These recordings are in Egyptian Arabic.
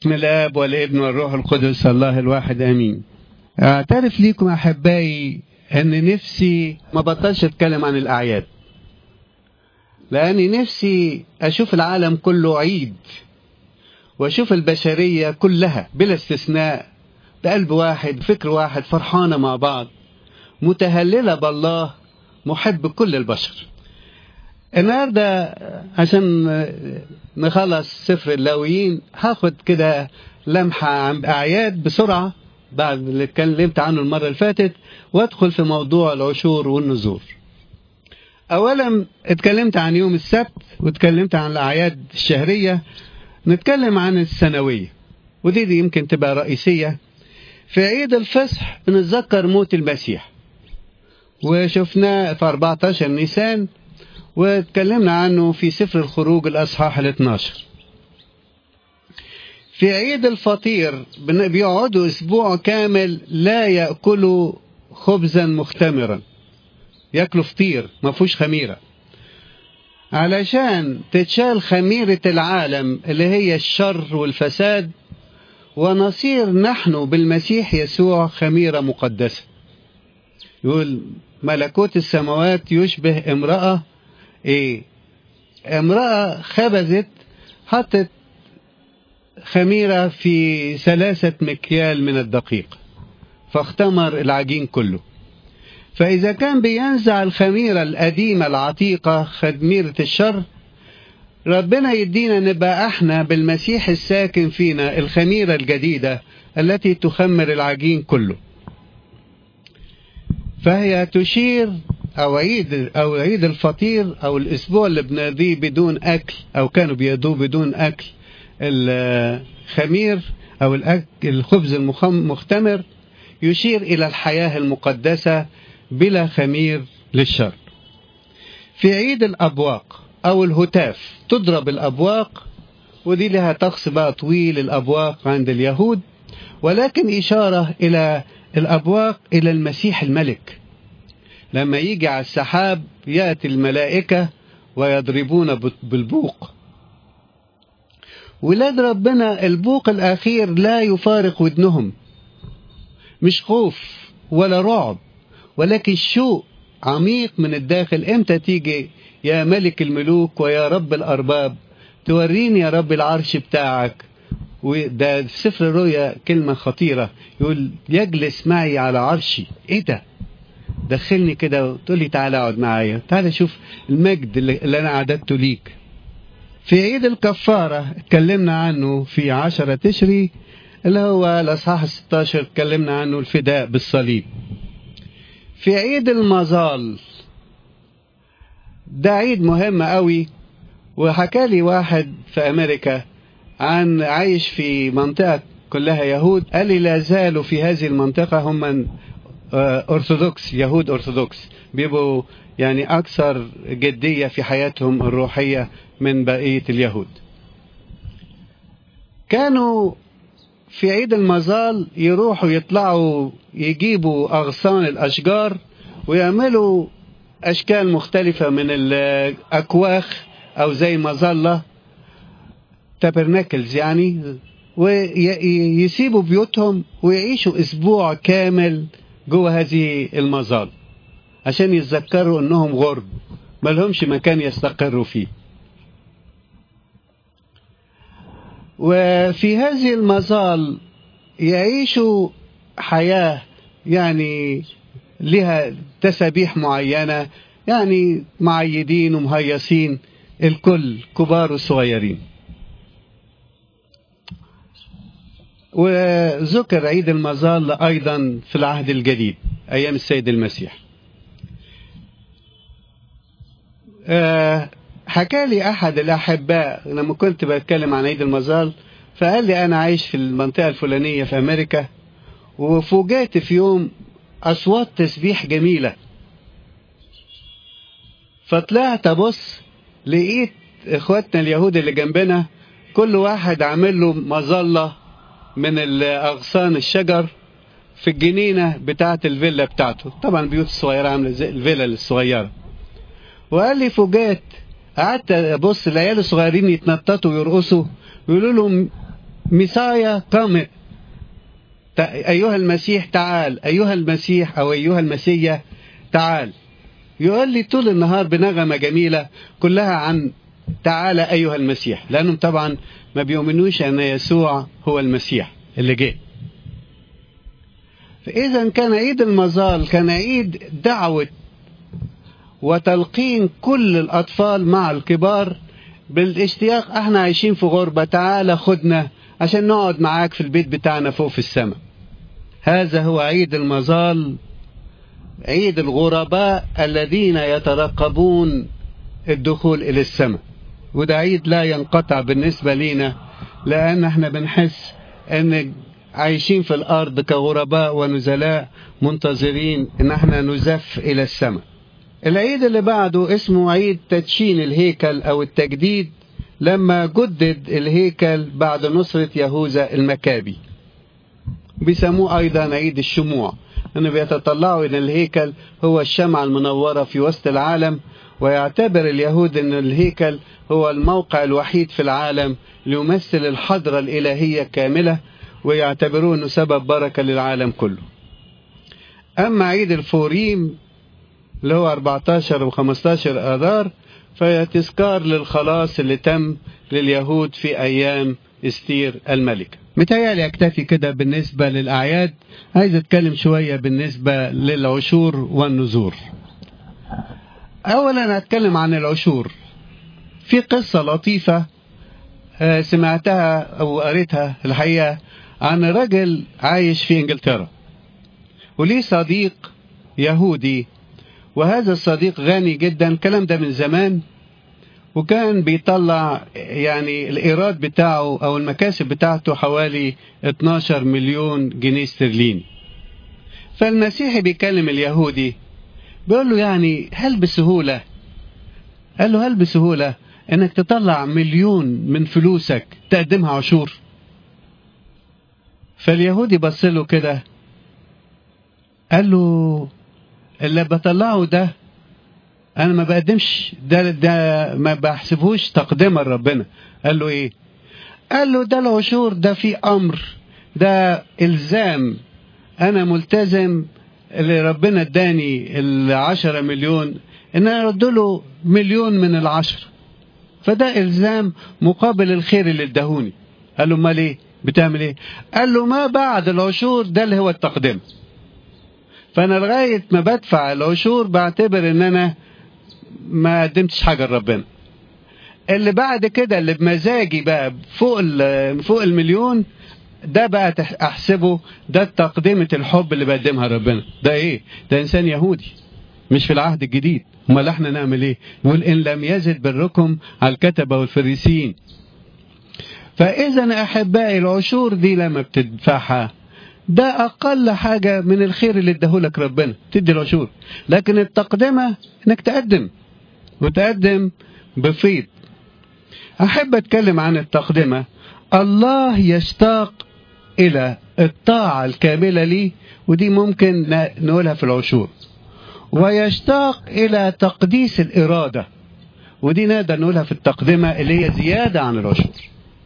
بسم الاب والابن والروح القدس الله الواحد امين اعترف ليكم احبائي ان نفسي ما بطلش اتكلم عن الاعياد لاني نفسي اشوف العالم كله عيد واشوف البشريه كلها بلا استثناء بقلب واحد فكر واحد فرحانه مع بعض متهلله بالله محب كل البشر النهارده عشان نخلص سفر اللاويين هاخد كده لمحة عن أعياد بسرعة بعد اللي اتكلمت عنه المرة اللي فاتت وادخل في موضوع العشور والنذور. أولا اتكلمت عن يوم السبت واتكلمت عن الأعياد الشهرية نتكلم عن السنوية ودي دي يمكن تبقى رئيسية في عيد الفصح بنتذكر موت المسيح وشفناه في 14 نيسان واتكلمنا عنه في سفر الخروج الأصحاح ال 12 في عيد الفطير بيقعدوا أسبوع كامل لا يأكلوا خبزا مختمرا ياكلوا فطير ما فيهوش خميرة علشان تتشال خميرة العالم اللي هي الشر والفساد ونصير نحن بالمسيح يسوع خميرة مقدسة يقول ملكوت السماوات يشبه امرأة ايه امرأة خبزت حطت خميرة في ثلاثة مكيال من الدقيق فاختمر العجين كله فإذا كان بينزع الخميرة القديمة العتيقة خميرة الشر ربنا يدينا نبقى احنا بالمسيح الساكن فينا الخميرة الجديدة التي تخمر العجين كله فهي تشير او عيد او عيد الفطير او الاسبوع اللي بنقضيه بدون اكل او كانوا بيقضوه بدون اكل الخمير او الأكل الخبز المختمر يشير الى الحياه المقدسه بلا خمير للشر في عيد الابواق او الهتاف تضرب الابواق ودي لها طقس بقى طويل الابواق عند اليهود ولكن اشاره الى الابواق الى المسيح الملك لما يجي على السحاب يأتي الملائكة ويضربون بالبوق ولاد ربنا البوق الأخير لا يفارق ودنهم مش خوف ولا رعب ولكن شوق عميق من الداخل امتى تيجي يا ملك الملوك ويا رب الأرباب توريني يا رب العرش بتاعك وده في سفر الرؤيا كلمة خطيرة يقول يجلس معي على عرشي ايه ده دخلني كده وتقول لي تعالى اقعد معايا تعالى شوف المجد اللي انا اعددته ليك في عيد الكفارة اتكلمنا عنه في عشرة تشري اللي هو الأصحاح الستاشر اتكلمنا عنه الفداء بالصليب في عيد المظال ده عيد مهم قوي وحكى لي واحد في أمريكا عن عايش في منطقة كلها يهود قال لي لا زالوا في هذه المنطقة هم أرثوذكس يهود أرثوذكس بيبقوا يعني أكثر جدية في حياتهم الروحية من بقية اليهود كانوا في عيد المظال يروحوا يطلعوا يجيبوا أغصان الأشجار ويعملوا أشكال مختلفة من الأكواخ أو زي مظلة تابرناكلز يعني ويسيبوا بيوتهم ويعيشوا أسبوع كامل جوه هذه المظال عشان يتذكروا انهم غرب ما لهمش مكان يستقروا فيه وفي هذه المظال يعيشوا حياة يعني لها تسابيح معينة يعني معيدين ومهيصين الكل كبار وصغيرين وذكر عيد المظال أيضا في العهد الجديد أيام السيد المسيح أه حكى لي أحد الأحباء لما كنت بتكلم عن عيد المظال فقال لي أنا عايش في المنطقة الفلانية في أمريكا وفوجئت في يوم أصوات تسبيح جميلة فطلعت أبص لقيت إخواتنا اليهود اللي جنبنا كل واحد عامل له مظلة من أغصان الشجر في الجنينة بتاعة الفيلا بتاعته طبعا بيوت الصغيرة عاملة زي الفيلا الصغيرة وقال لي فوجئت قعدت ابص العيال الصغيرين يتنططوا ويرقصوا يقولوا لهم ميسايا قام أيها المسيح تعال أيها المسيح أو أيها المسيح تعال يقول لي طول النهار بنغمة جميلة كلها عن تعال أيها المسيح لأنهم طبعا ما بيؤمنوش أن يسوع هو المسيح اللي جه فإذا كان عيد المظال كان عيد دعوة وتلقين كل الأطفال مع الكبار بالاشتياق احنا عايشين في غربة تعالى خدنا عشان نقعد معاك في البيت بتاعنا فوق في السماء هذا هو عيد المظال عيد الغرباء الذين يترقبون الدخول إلى السماء وده عيد لا ينقطع بالنسبة لينا لأن احنا بنحس ان عايشين في الأرض كغرباء ونزلاء منتظرين ان احنا نزف إلى السماء العيد اللي بعده اسمه عيد تدشين الهيكل أو التجديد لما جدد الهيكل بعد نصرة يهوذا المكابي بيسموه أيضا عيد الشموع أنه بيتطلعوا إن الهيكل هو الشمعة المنورة في وسط العالم ويعتبر اليهود أن الهيكل هو الموقع الوحيد في العالم ليمثل الحضرة الإلهية كاملة ويعتبروه أنه سبب بركة للعالم كله أما عيد الفوريم اللي هو 14 و 15 آذار فهي تذكار للخلاص اللي تم لليهود في أيام استير الملكة متهيألي أكتفي كده بالنسبة للأعياد عايز أتكلم شوية بالنسبة للعشور والنذور أولا أتكلم عن العشور في قصة لطيفة سمعتها أو قريتها الحقيقة عن رجل عايش في إنجلترا وليه صديق يهودي وهذا الصديق غني جدا الكلام ده من زمان وكان بيطلع يعني الإيراد بتاعه أو المكاسب بتاعته حوالي 12 مليون جنيه استرليني فالمسيحي بيكلم اليهودي بيقول له يعني هل بسهولة قال له هل بسهولة انك تطلع مليون من فلوسك تقدمها عشور فاليهودي بص له كده قال له اللي بطلعه ده انا ما بقدمش ده ده ما بحسبهوش تقديما لربنا قال له ايه قال له ده العشور ده في امر ده الزام انا ملتزم اللي ربنا اداني العشرة مليون ان انا ارد له مليون من العشرة فده الزام مقابل الخير اللي ادهوني قال له امال ايه بتعمل ايه قال له ما بعد العشور ده اللي هو التقديم فانا لغايه ما بدفع العشور بعتبر ان انا ما قدمتش حاجه لربنا اللي بعد كده اللي بمزاجي بقى فوق فوق المليون ده بقى احسبه ده تقدمه الحب اللي بقدمها ربنا ده ايه ده انسان يهودي مش في العهد الجديد امال احنا نعمل ايه نقول ان لم يزد بركم على الكتبه والفريسيين فاذا احبائي العشور دي لما بتدفعها ده أقل حاجة من الخير اللي اداهولك ربنا تدي العشور لكن التقدمة إنك تقدم وتقدم بفيض أحب أتكلم عن التقدمة الله يشتاق إلى الطاعة الكاملة لي ودي ممكن نقولها في العشور ويشتاق إلى تقديس الإرادة ودي نقدر نقولها في التقدمة اللي هي زيادة عن العشور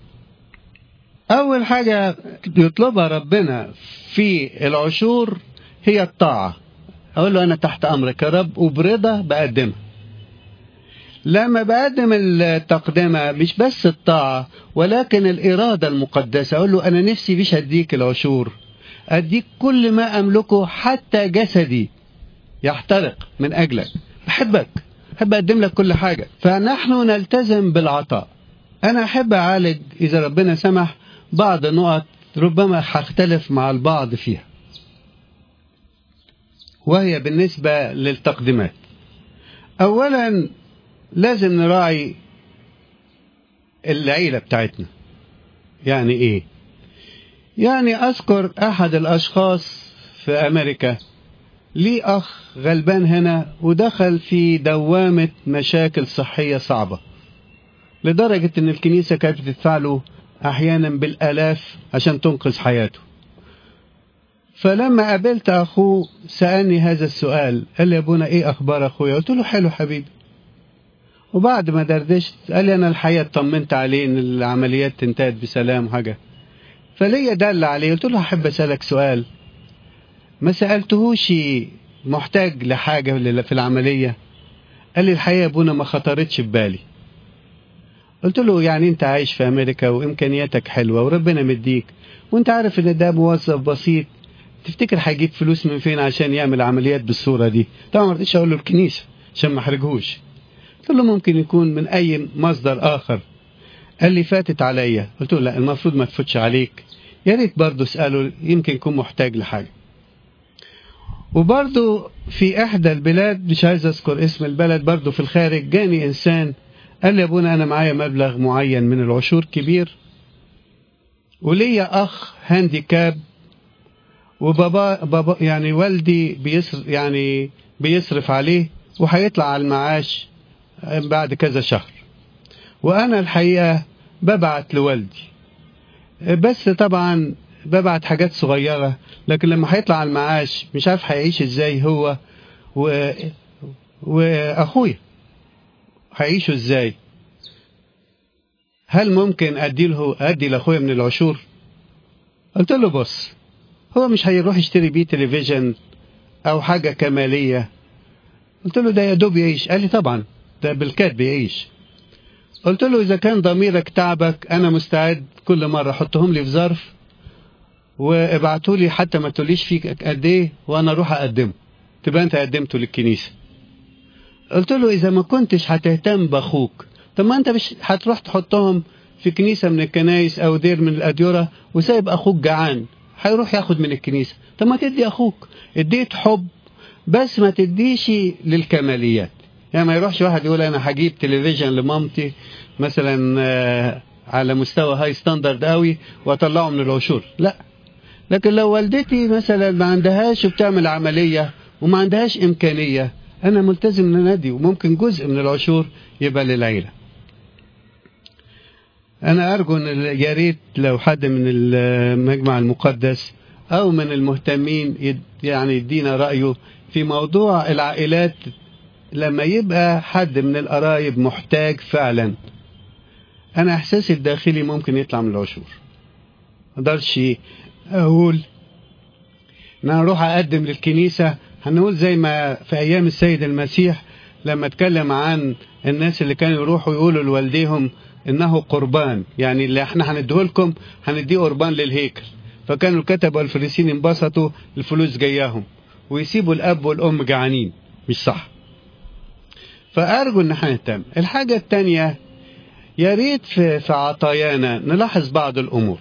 أول حاجة يطلبها ربنا في العشور هي الطاعة أقول له أنا تحت أمرك يا رب وبرضا بقدمها لما بقدم التقدمة مش بس الطاعة ولكن الإرادة المقدسة أقول له أنا نفسي مش أديك العشور أديك كل ما أملكه حتى جسدي يحترق من أجلك بحبك أحب أقدم لك كل حاجة فنحن نلتزم بالعطاء أنا أحب أعالج إذا ربنا سمح بعض النقط ربما هختلف مع البعض فيها وهي بالنسبة للتقديمات أولا لازم نراعي العيلة بتاعتنا يعني إيه يعني أذكر أحد الأشخاص في أمريكا ليه أخ غلبان هنا ودخل في دوامة مشاكل صحية صعبة لدرجة أن الكنيسة كانت بتدفع له أحيانا بالآلاف عشان تنقذ حياته فلما قابلت أخوه سألني هذا السؤال قال لي يا أبونا إيه أخبار أخويا قلت له حلو حبيبي وبعد ما دردشت قال لي أنا الحقيقة اطمنت عليه إن العمليات انتهت بسلام وحاجة فليا دل عليه قلت له احب اسالك سؤال ما سالتهوش محتاج لحاجه في العمليه قال لي الحقيقه يا ابونا ما خطرتش في بالي قلت له يعني انت عايش في امريكا وامكانياتك حلوه وربنا مديك وانت عارف ان ده موظف بسيط تفتكر هيجيب فلوس من فين عشان يعمل عمليات بالصوره دي طبعا ما رضيتش اقول له الكنيسه عشان ما احرجهوش قلت له ممكن يكون من اي مصدر اخر قال لي فاتت عليا قلت له لا المفروض ما تفوتش عليك يا ريت برضه اساله يمكن يكون محتاج لحاجه وبرضه في احدى البلاد مش عايز اذكر اسم البلد برضه في الخارج جاني انسان قال لي يا ابونا انا معايا مبلغ معين من العشور كبير وليا اخ هانديكاب وبابا بابا يعني والدي بيصرف يعني بيصرف عليه وهيطلع على المعاش بعد كذا شهر وانا الحقيقه ببعت لوالدي بس طبعا ببعت حاجات صغيره لكن لما هيطلع على المعاش مش عارف هيعيش ازاي هو و... واخويا هيعيشوا ازاي هل ممكن ادي له ادي لاخويا من العشور قلت له بص هو مش هيروح يشتري بيه تلفزيون او حاجه كماليه قلت له ده يا دوب يعيش قال لي طبعا ده بالكاد بيعيش قلت له اذا كان ضميرك تعبك انا مستعد كل مره حطهم لي في ظرف وابعتوا لي حتى ما تقوليش فيك قد ايه وانا اروح اقدمه تبقى انت قدمته للكنيسه قلت له اذا ما كنتش هتهتم باخوك طب ما انت مش هتروح تحطهم في كنيسه من الكنايس او دير من الاديره وسايب اخوك جعان هيروح ياخد من الكنيسه طب ما تدي اخوك اديت حب بس ما تديش للكماليات يعني ما يروحش واحد يقول انا هجيب تلفزيون لمامتي مثلا على مستوى هاي ستاندرد قوي واطلعه من العشور لا لكن لو والدتي مثلا ما عندهاش وبتعمل عمليه وما عندهاش امكانيه انا ملتزم ان ادي وممكن جزء من العشور يبقى للعيله انا ارجو ان يا ريت لو حد من المجمع المقدس او من المهتمين يعني يدينا رايه في موضوع العائلات لما يبقى حد من القرايب محتاج فعلا انا احساسي الداخلي ممكن يطلع من العشور اقدرش اقول ان انا اروح اقدم للكنيسه هنقول زي ما في ايام السيد المسيح لما اتكلم عن الناس اللي كانوا يروحوا يقولوا لوالديهم انه قربان يعني اللي احنا هنديه لكم هنديه قربان للهيكل فكانوا الكتبه والفريسين انبسطوا الفلوس جاياهم ويسيبوا الاب والام جعانين مش صح فارجو ان احنا نهتم الحاجه الثانيه يا ريت في, في عطايانا نلاحظ بعض الامور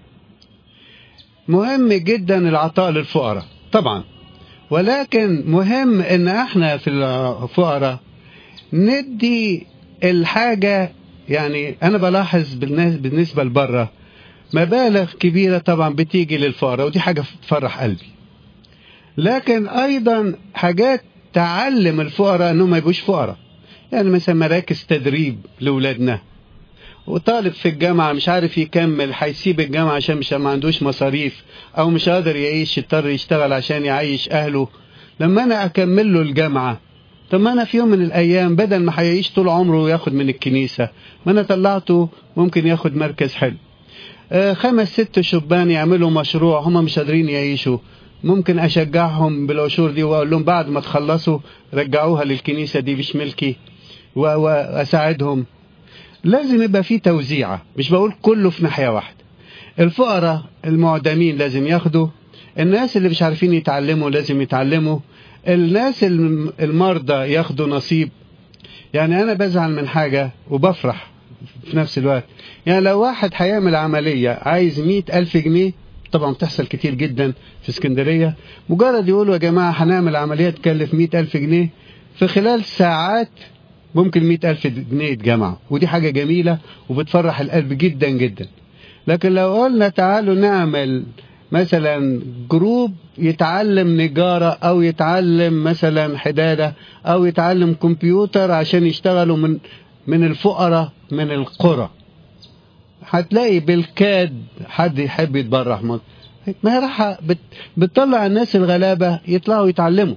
مهم جدا العطاء للفقراء طبعا ولكن مهم ان احنا في الفقراء ندي الحاجة يعني انا بلاحظ بالنسبة لبره مبالغ كبيرة طبعا بتيجي للفقراء ودي حاجة تفرح قلبي لكن ايضا حاجات تعلم الفقراء انهم ما يبقوش فقراء يعني مثلا مراكز تدريب لاولادنا وطالب في الجامعة مش عارف يكمل هيسيب الجامعة عشان مش ما عندوش مصاريف أو مش قادر يعيش يضطر يشتغل عشان يعيش أهله لما أنا أكمل له الجامعة طب ما أنا في يوم من الأيام بدل ما هيعيش طول عمره وياخد من الكنيسة ما أنا طلعته ممكن ياخد مركز حلو آه خمس ست شبان يعملوا مشروع هم مش قادرين يعيشوا ممكن أشجعهم بالعشور دي وأقول لهم بعد ما تخلصوا رجعوها للكنيسة دي مش ملكي وأساعدهم لازم يبقى في توزيعة مش بقول كله في ناحية واحدة الفقراء المعدمين لازم ياخدوا الناس اللي مش عارفين يتعلموا لازم يتعلموا الناس المرضى ياخدوا نصيب يعني أنا بزعل من حاجة وبفرح في نفس الوقت يعني لو واحد هيعمل عملية عايز مئة ألف جنيه طبعا بتحصل كتير جدا في اسكندرية مجرد يقولوا يا جماعة هنعمل عملية تكلف مئة ألف جنيه في خلال ساعات ممكن مئة ألف جنيه يتجمعوا ودي حاجة جميلة وبتفرح القلب جدا جدا لكن لو قلنا تعالوا نعمل مثلا جروب يتعلم نجارة أو يتعلم مثلا حدادة أو يتعلم كمبيوتر عشان يشتغلوا من من الفقراء من القرى هتلاقي بالكاد حد يحب يتبرع ما هي راح بت بتطلع الناس الغلابة يطلعوا يتعلموا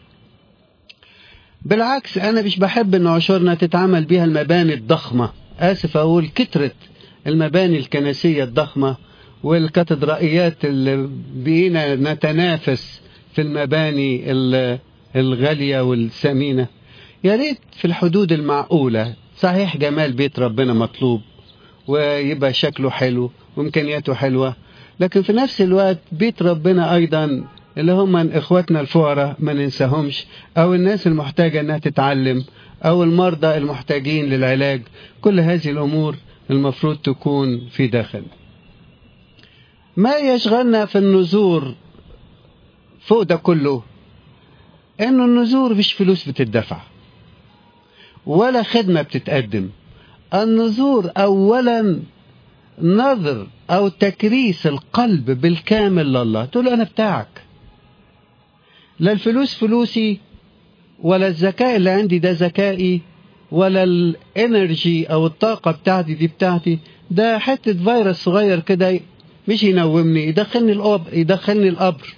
بالعكس أنا مش بحب إن عشورنا تتعمل بيها المباني الضخمة آسف أقول كترة المباني الكنسية الضخمة والكاتدرائيات اللي بقينا نتنافس في المباني ال- الغالية والثمينة يا ريت في الحدود المعقولة صحيح جمال بيت ربنا مطلوب ويبقى شكله حلو وامكانياته حلوه لكن في نفس الوقت بيت ربنا ايضا اللي هم اخواتنا الفقراء ما ننساهمش او الناس المحتاجه انها تتعلم او المرضى المحتاجين للعلاج كل هذه الامور المفروض تكون في داخل ما يشغلنا في النذور فوق ده كله انه النذور مش فلوس بتدفع ولا خدمه بتتقدم النذور اولا نظر او تكريس القلب بالكامل لله تقول له انا بتاعك لا الفلوس فلوسي ولا الذكاء اللي عندي ده ذكائي ولا الانرجي او الطاقة بتاعتي دي بتاعتي ده حتة فيروس صغير كده مش ينومني يدخلني القبر يدخلني القبر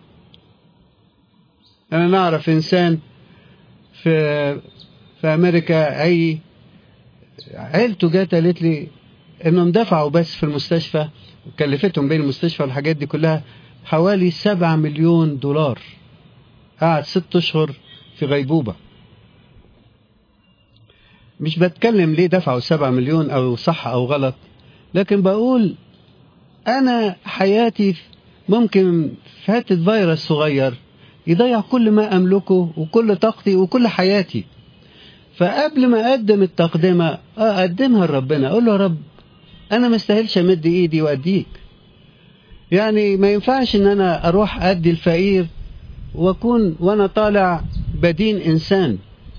انا نعرف انسان في في امريكا اي عيلته جت قالت لي انهم دفعوا بس في المستشفى كلفتهم بين المستشفى والحاجات دي كلها حوالي سبعة مليون دولار قعد ست اشهر في غيبوبة مش بتكلم ليه دفعوا سبعة مليون او صح او غلط لكن بقول انا حياتي ممكن في حتة فيروس صغير يضيع كل ما املكه وكل طاقتي وكل حياتي فقبل ما اقدم التقدمه اقدمها لربنا اقول له يا رب انا ما استاهلش امد ايدي واديك يعني ما ينفعش ان انا اروح ادي الفقير واكون وانا طالع بدين انسان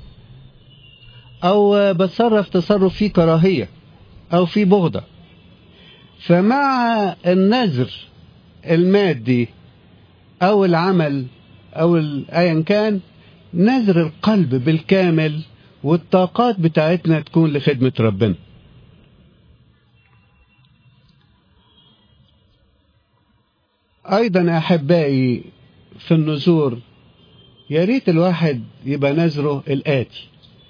او بتصرف تصرف فيه كراهيه او فيه بغضه فمع النذر المادي او العمل او ايا كان نذر القلب بالكامل والطاقات بتاعتنا تكون لخدمة ربنا أيضا أحبائي في النذور يا ريت الواحد يبقى نذره الآتي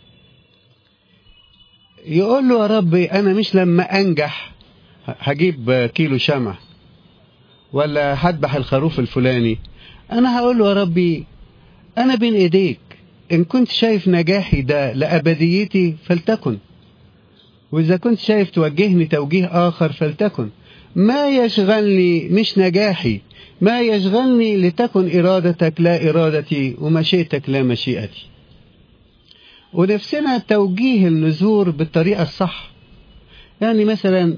يقول له يا ربي أنا مش لما أنجح هجيب كيلو شمع ولا هذبح الخروف الفلاني أنا هقول له يا ربي أنا بين إيديك إن كنت شايف نجاحي ده لأبديتي فلتكن وإذا كنت شايف توجهني توجيه آخر فلتكن ما يشغلني مش نجاحي ما يشغلني لتكن إرادتك لا إرادتي ومشيئتك لا مشيئتي ونفسنا توجيه النذور بالطريقة الصح يعني مثلا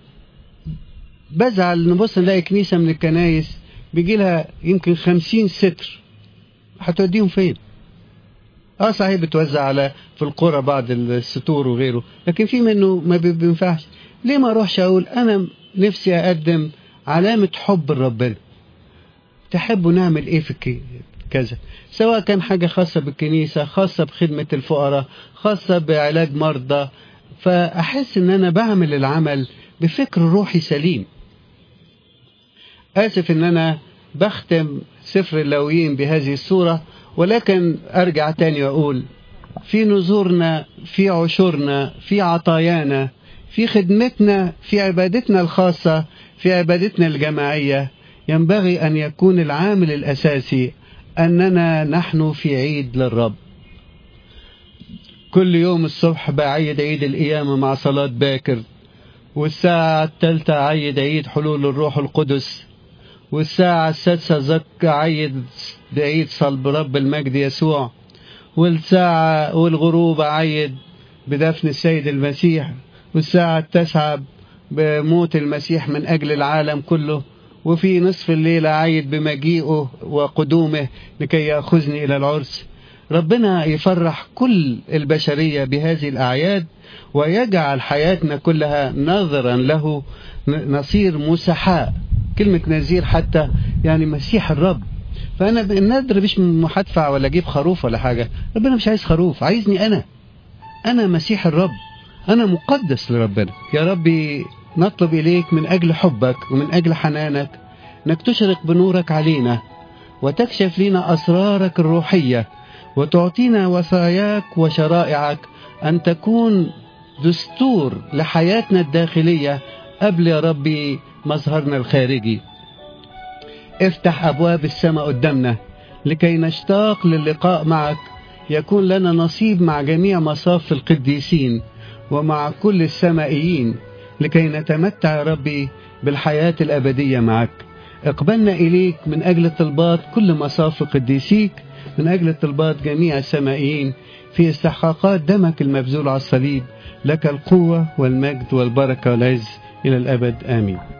بزعل نبص نلاقي كنيسة من الكنايس بيجي لها يمكن خمسين ستر هتوديهم فين اه صحيح بتوزع على في القرى بعض الستور وغيره لكن في منه ما بينفعش ليه ما اروحش اقول انا نفسي اقدم علامة حب لربنا تحبوا نعمل ايه في كذا سواء كان حاجة خاصة بالكنيسة خاصة بخدمة الفقراء خاصة بعلاج مرضى فأحس إن أنا بعمل العمل بفكر روحي سليم آسف إن أنا بختم سفر اللاويين بهذه الصورة ولكن أرجع تاني وأقول في نذورنا في عشورنا في عطايانا في خدمتنا في عبادتنا الخاصة في عبادتنا الجماعية ينبغي أن يكون العامل الأساسي أننا نحن في عيد للرب كل يوم الصبح بعيد عيد القيامة مع صلاة باكر والساعة الثالثة عيد عيد حلول الروح القدس والساعة السادسة زك عيد بعيد صلب رب المجد يسوع والساعة والغروب عيد بدفن السيد المسيح والساعة التاسعة بموت المسيح من أجل العالم كله وفي نصف الليلة عيد بمجيئه وقدومه لكي يأخذني إلى العرس ربنا يفرح كل البشرية بهذه الأعياد ويجعل حياتنا كلها ناظرا له نصير مسحاء كلمة نذير حتى يعني مسيح الرب فأنا النذر مش هدفع ولا أجيب خروف ولا حاجة ربنا مش عايز خروف عايزني أنا أنا مسيح الرب أنا مقدس لربنا يا ربي نطلب إليك من أجل حبك ومن أجل حنانك أنك تشرق بنورك علينا وتكشف لنا أسرارك الروحية وتعطينا وصاياك وشرائعك أن تكون دستور لحياتنا الداخلية قبل يا ربي مظهرنا الخارجي افتح أبواب السماء قدامنا لكي نشتاق للقاء معك يكون لنا نصيب مع جميع مصاف القديسين ومع كل السمائيين لكي نتمتع يا ربي بالحياة الأبدية معك اقبلنا إليك من أجل طلبات كل مصاف قديسيك من أجل طلبات جميع السمائيين في استحقاقات دمك المبذول على الصليب لك القوة والمجد والبركة والعز إلى الأبد آمين